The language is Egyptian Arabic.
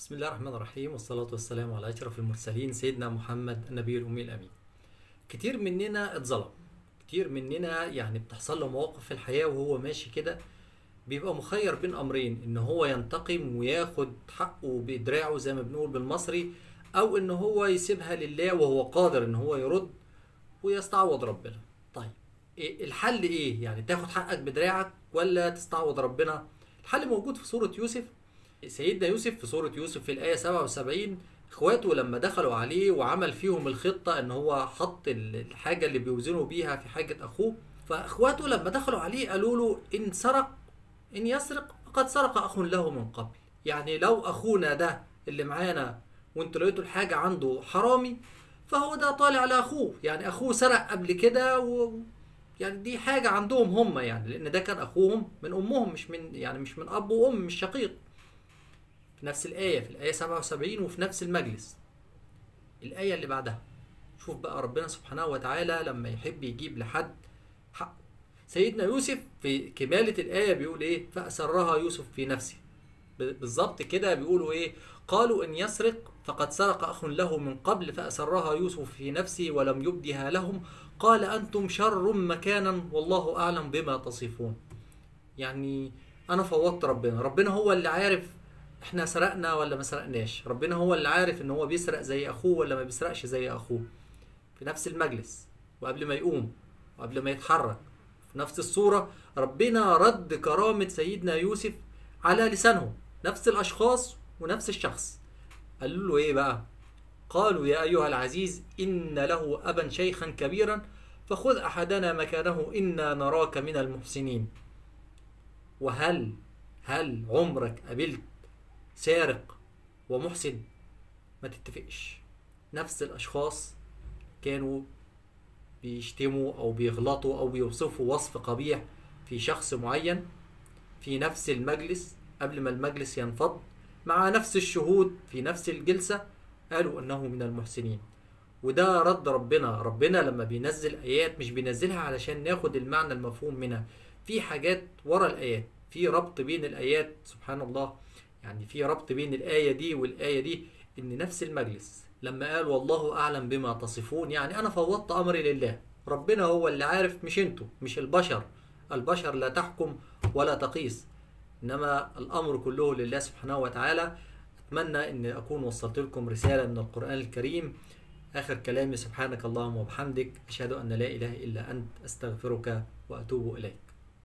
بسم الله الرحمن الرحيم والصلاة والسلام على أشرف المرسلين سيدنا محمد النبي الأمي الأمين كتير مننا اتظلم كتير مننا يعني بتحصل له مواقف في الحياة وهو ماشي كده بيبقى مخير بين أمرين إن هو ينتقم وياخد حقه بدراعه زي ما بنقول بالمصري أو إن هو يسيبها لله وهو قادر إن هو يرد ويستعوض ربنا طيب إيه الحل إيه يعني تاخد حقك بدراعك ولا تستعوض ربنا الحل موجود في سورة يوسف سيدنا يوسف في سورة يوسف في الآية 77 اخواته لما دخلوا عليه وعمل فيهم الخطة ان هو حط الحاجة اللي بيوزنوا بيها في حاجة اخوه فاخواته لما دخلوا عليه قالوا له ان سرق ان يسرق فقد سرق اخ له من قبل يعني لو اخونا ده اللي معانا وانتوا لقيتوا الحاجة عنده حرامي فهو ده طالع على اخوه يعني اخوه سرق قبل كده و يعني دي حاجة عندهم هم يعني لان ده كان اخوهم من امهم مش من يعني مش من اب وام مش شقيق في نفس الآية في الآية 77 وفي نفس المجلس الآية اللي بعدها شوف بقى ربنا سبحانه وتعالى لما يحب يجيب لحد حق سيدنا يوسف في كمالة الآية بيقول إيه فأسرها يوسف في نفسه بالظبط كده بيقولوا إيه قالوا إن يسرق فقد سرق أخ له من قبل فأسرها يوسف في نفسه ولم يبدها لهم قال أنتم شر مكانا والله أعلم بما تصفون يعني أنا فوضت ربنا ربنا هو اللي عارف احنا سرقنا ولا ما سرقناش ربنا هو اللي عارف ان هو بيسرق زي اخوه ولا ما بيسرقش زي اخوه في نفس المجلس وقبل ما يقوم وقبل ما يتحرك في نفس الصورة ربنا رد كرامة سيدنا يوسف على لسانهم نفس الأشخاص ونفس الشخص قالوا له إيه بقى قالوا يا أيها العزيز إن له أبا شيخا كبيرا فخذ أحدنا مكانه إنا نراك من المحسنين وهل هل عمرك قابلت سارق ومحسن ما تتفقش نفس الاشخاص كانوا بيشتموا او بيغلطوا او بيوصفوا وصف قبيح في شخص معين في نفس المجلس قبل ما المجلس ينفض مع نفس الشهود في نفس الجلسة قالوا انه من المحسنين وده رد ربنا ربنا لما بينزل ايات مش بينزلها علشان ناخد المعنى المفهوم منها في حاجات ورا الايات في ربط بين الايات سبحان الله يعني في ربط بين الآية دي والآية دي إن نفس المجلس لما قال والله أعلم بما تصفون يعني أنا فوضت أمري لله ربنا هو اللي عارف مش انتوا مش البشر البشر لا تحكم ولا تقيس إنما الأمر كله لله سبحانه وتعالى أتمنى أن أكون وصلت لكم رسالة من القرآن الكريم آخر كلامي سبحانك اللهم وبحمدك أشهد أن لا إله إلا أنت أستغفرك وأتوب إليك